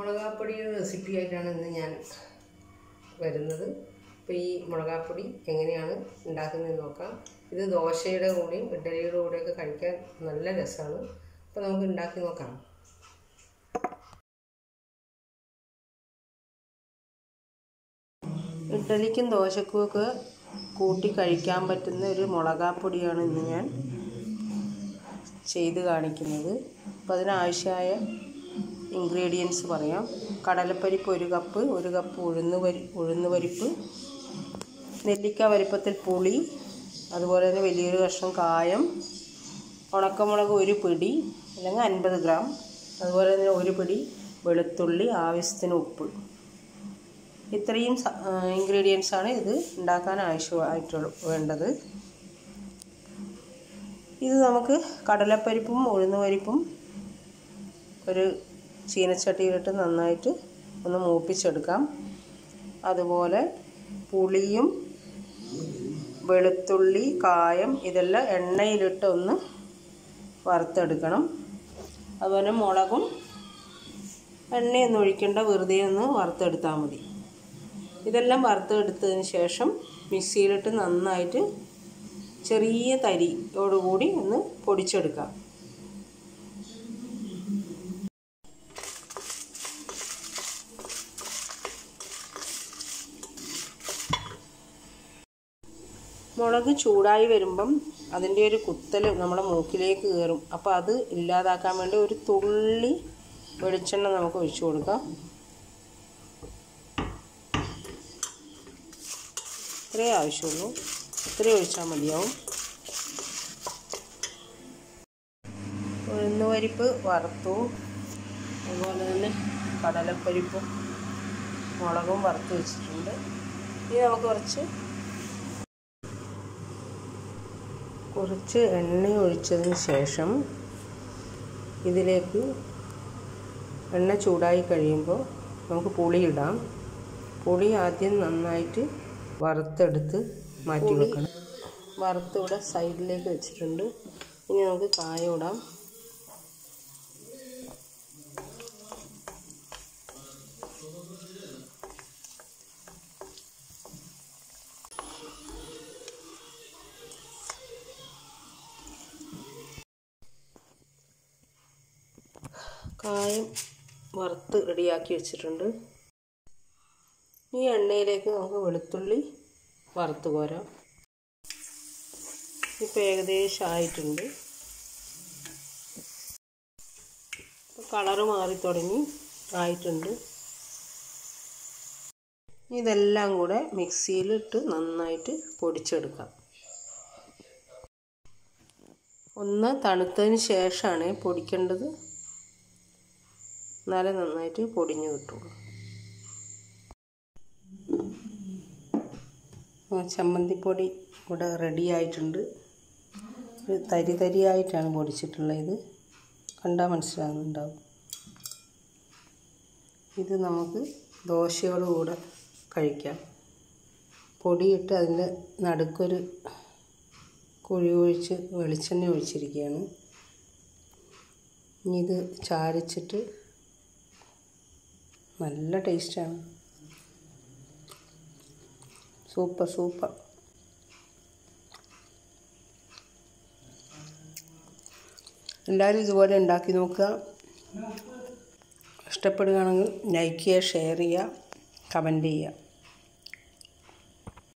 മുളകാപ്പൊടിയുടെ recipe ആയിട്ടാണ് ഇന്ന് ഞാൻ വരുന്നത് അപ്പോൾ ഈ മുളകാപ്പൊടി എങ്ങനെയാണ് ഉണ്ടാക്കുന്നതെന്ന് നോക്കാം ഇത് ദോശയുടെ കൂടെയും ഇഡ്ഡലിയുടെ കൂടെയൊക്കെ കഴിക്കാൻ നല്ല രസമാണ് അപ്പോൾ നമുക്ക് ഉണ്ടാക്കി നോക്കാം ഇഡ്ഡലിക്കും ദോശക്കും ഒക്കെ കൂട്ടി കഴിക്കാൻ പറ്റുന്ന ഒരു മുളകാപ്പൊടിയാണ് ഇന്ന് ഞാൻ ചെയ്ത് കാണിക്കുന്നത് അപ്പോൾ അതിനാവശ്യമായ ഇൻഗ്രീഡിയൻസ് പറയാം കടലപ്പരിപ്പ് ഒരു കപ്പ് ഒരു കപ്പ് ഉഴുന്ന് പരി ഉഴുന്ന് പരിപ്പ് നെല്ലിക്ക വലിപ്പത്തിൽ പുളി അതുപോലെ തന്നെ വലിയൊരു കഷ്ണം കായം ഉണക്കമുളക് ഒരു പിടി അല്ലെങ്കിൽ അൻപത് ഗ്രാം അതുപോലെ തന്നെ ഒരു പിടി വെളുത്തുള്ളി ആവശ്യത്തിന് ഉപ്പ് ഇത്രയും ഇൻഗ്രീഡിയൻസ് ആണ് ഇത് ഉണ്ടാക്കാൻ ആവശ്യമായിട്ട് വേണ്ടത് ഇത് നമുക്ക് കടലപ്പരിപ്പും ഉഴുന്നുപരിപ്പും ഒരു ചീനച്ചട്ടിയിലിട്ട് നന്നായിട്ട് ഒന്ന് മൂപ്പിച്ചെടുക്കാം അതുപോലെ പുളിയും വെളുത്തുള്ളി കായം ഇതെല്ലാം എണ്ണയിലിട്ട് ഒന്ന് വറുത്തെടുക്കണം അതുപോലെ മുളകും എണ്ണയൊന്നും ഒഴിക്കേണ്ട വെറുതെ ഒന്ന് വറുത്തെടുത്താൽ മതി ഇതെല്ലാം വറുത്തെടുത്തതിന് ശേഷം മിക്സിയിലിട്ട് നന്നായിട്ട് ചെറിയ തരിയോടുകൂടി ഒന്ന് പൊടിച്ചെടുക്കാം മുളക് ചൂടായി വരുമ്പം അതിൻ്റെ ഒരു കുത്തൽ നമ്മുടെ മൂക്കിലേക്ക് കയറും അപ്പോൾ അത് ഇല്ലാതാക്കാൻ വേണ്ടി ഒരു തുള്ളി വെളിച്ചെണ്ണ നമുക്ക് ഒഴിച്ചു കൊടുക്കാം ഇത്രേ ആവശ്യമുള്ളൂ ഇത്രയും ഒഴിച്ചാൽ മതിയാവും ഉഴുന്നുപരിപ്പ് വറുത്തു അതുപോലെ തന്നെ കടലപ്പരിപ്പും മുളകും വറുത്ത് വെച്ചിട്ടുണ്ട് ഇനി നമുക്ക് കുറച്ച് കുറച്ച് എണ്ണ ഒഴിച്ചതിന് ശേഷം ഇതിലേക്ക് എണ്ണ ചൂടായി കഴിയുമ്പോൾ നമുക്ക് പുളി ഇടാം പുളി ആദ്യം നന്നായിട്ട് വറുത്തെടുത്ത് മാറ്റി വെക്കണം വറുത്ത് ഇവിടെ സൈഡിലേക്ക് വെച്ചിട്ടുണ്ട് ഇനി നമുക്ക് കായം ഇടാം കായം വറുത്ത് റെഡിയാക്കി വെച്ചിട്ടുണ്ട് ഈ എണ്ണയിലേക്ക് നമുക്ക് വെളുത്തുള്ളി വറുത്ത് കോരാം ഇപ്പോൾ ഏകദേശം ആയിട്ടുണ്ട് കളറ് മാറി തുടങ്ങി ആയിട്ടുണ്ട് ഇതെല്ലാം കൂടെ മിക്സിയിലിട്ട് നന്നായിട്ട് പൊടിച്ചെടുക്കാം ഒന്ന് തണുത്തതിന് ശേഷമാണ് പൊടിക്കേണ്ടത് എന്നാലേ നന്നായിട്ട് പൊടിഞ്ഞു കിട്ടുള്ളൂ ചമ്മന്തിപ്പൊടി ഇവിടെ റെഡി ആയിട്ടുണ്ട് ഒരു തരി തരിയായിട്ടാണ് പൊടിച്ചിട്ടുള്ളത് ഇത് കണ്ടാൽ മനസ്സിലാകുന്നുണ്ടാവും ഇത് നമുക്ക് ദോശയോട് കൂടെ കഴിക്കാം പൊടിയിട്ട് അതിൻ്റെ നടുക്കൊരു കുഴി ഒഴിച്ച് വെളിച്ചെണ്ണ ഒഴിച്ചിരിക്കുകയാണ് ഇനി ഇത് ചാരിച്ചിട്ട് നല്ല ടേസ്റ്റാണ് സൂപ്പർ സൂപ്പർ എല്ലാവരും ഇതുപോലെ ഉണ്ടാക്കി നോക്കുക ഇഷ്ടപ്പെടുകയാണെങ്കിൽ ലൈക്ക് ചെയ്യുക ഷെയർ ചെയ്യുക കമൻറ്റ് ചെയ്യുക